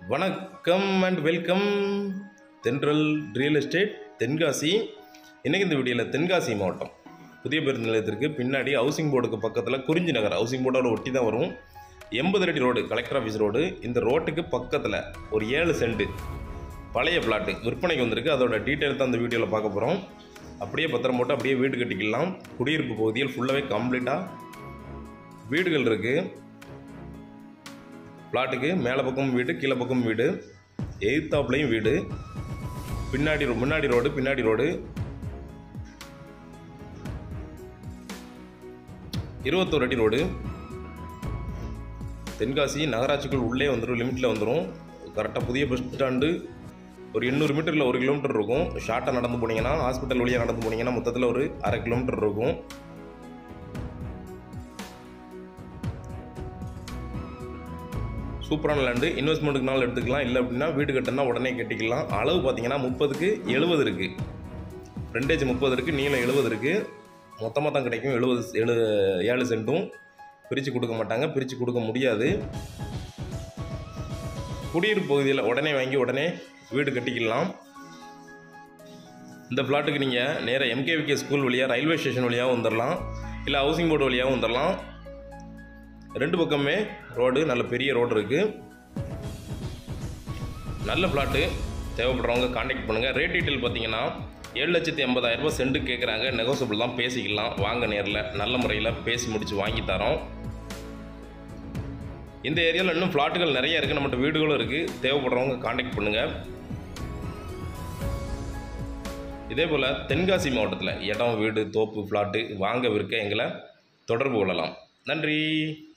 வணக்கம் and welcome Thendral real estate Tenkasi இன்றைக்கி இந்த வீடியோவில் தென்காசி மாவட்டம் புதிய பேருந்து நிலையத்திற்கு பின்னாடி ஹவுசிங் போர்டுக்கு பக்கத்தில் குறிஞ்சி நகர் ஹவுசிங் போர்டோட ஒட்டி தான் வரும் எண்பது அடி ரோடு கலெக்டர் ஆஃபீஸ் ரோடு இந்த ரோட்டுக்கு பக்கத்தில் ஒரு ஏழு சென்ட் பழைய பிளாட்டு விற்பனைக்கு வந்திருக்கு அதோட டீட்டெயில் தான் இந்த வீடியோவில் பார்க்க போகிறோம் அப்படியே பத்திரம் போட்டு அப்படியே வீடு கட்டிக்கலாம் குடியிருப்பு பகுதியில் ஃபுல்லாகவே கம்ப்ளீட்டாக வீடுகள் இருக்குது பிளாட்டுக்கு மேலே பக்கம் வீடு கீழே பக்கம் வீடு எய்த்தாப்லேயும் வீடு பின்னாடி ரோ- முன்னாடி ரோடு பின்னாடி ரோடு இருபத்தோரு அடி ரோடு தென்காசி நகராட்சிக்குள் உள்ளே வந்துடும் லிமிட்டில் வந்துடும் கரெக்டாக புதிய பஸ் ஸ்டாண்டு ஒரு எண்ணூறு மீட்டரில் ஒரு கிலோமீட்டர் இருக்கும் ஷார்ட்டாக நடந்து போனீங்கன்னா ஹாஸ்பிட்டல் வழியாக நடந்து போனீங்கன்னா மொத்தத்தில் ஒரு அரை கிலோமீட்டர் இருக்கும் சூப்பரான லேண்டு இன்வெஸ்ட்மெண்ட்டுக்கு நாள் எடுத்துக்கலாம் இல்லை அப்படின்னா வீடு கட்டினா உடனே கட்டிக்கலாம் அளவு பார்த்தீங்கன்னா முப்பதுக்கு எழுபது இருக்குது ஃப்ரண்டேஜ் முப்பது இருக்குது நீளம் எழுபது இருக்குது மொத்தமாக தான் கிடைக்கும் எழுபது எழு ஏழு சென்ட்டும் பிரித்து கொடுக்க மாட்டாங்க பிரித்து கொடுக்க முடியாது குடியிருப்பு பகுதியில் உடனே வாங்கி உடனே வீடு கட்டிக்கலாம் இந்த ஃப்ளாட்டுக்கு நீங்கள் நேராக எம்கேவிகே ஸ்கூல் வழியாக ரயில்வே ஸ்டேஷன் வழியாக வந்துடலாம் இல்லை ஹவுசிங் போர்டு வழியாகவும் வந்துடலாம் ரெண்டு பக்கமே ரோடு நல்ல பெரிய ரோடு இருக்குது நல்ல ஃப்ளாட்டு தேவைப்படுறவங்க காண்டாக்ட் பண்ணுங்கள் ரேட் டீட்டெயில் பார்த்தீங்கன்னா ஏழு லட்சத்தி எண்பதாயிரம் ரூபாய் சென்ட் கேட்குறாங்க நெகோசியபிள் தான் பேசிக்கலாம் வாங்க நேரில் நல்ல முறையில் பேசி முடித்து வாங்கி தரோம் இந்த ஏரியாவில் இன்னும் ஃப்ளாட்டுகள் நிறைய இருக்குது நம்மகிட்ட வீடுகளும் இருக்குது தேவைப்படுறவங்க காண்டாக்ட் பண்ணுங்கள் இதே போல் தென்காசி மாவட்டத்தில் இடம் வீடு தோப்பு ஃப்ளாட்டு வாங்க விற்க எங்களை தொடர்பு கொள்ளலாம் நன்றி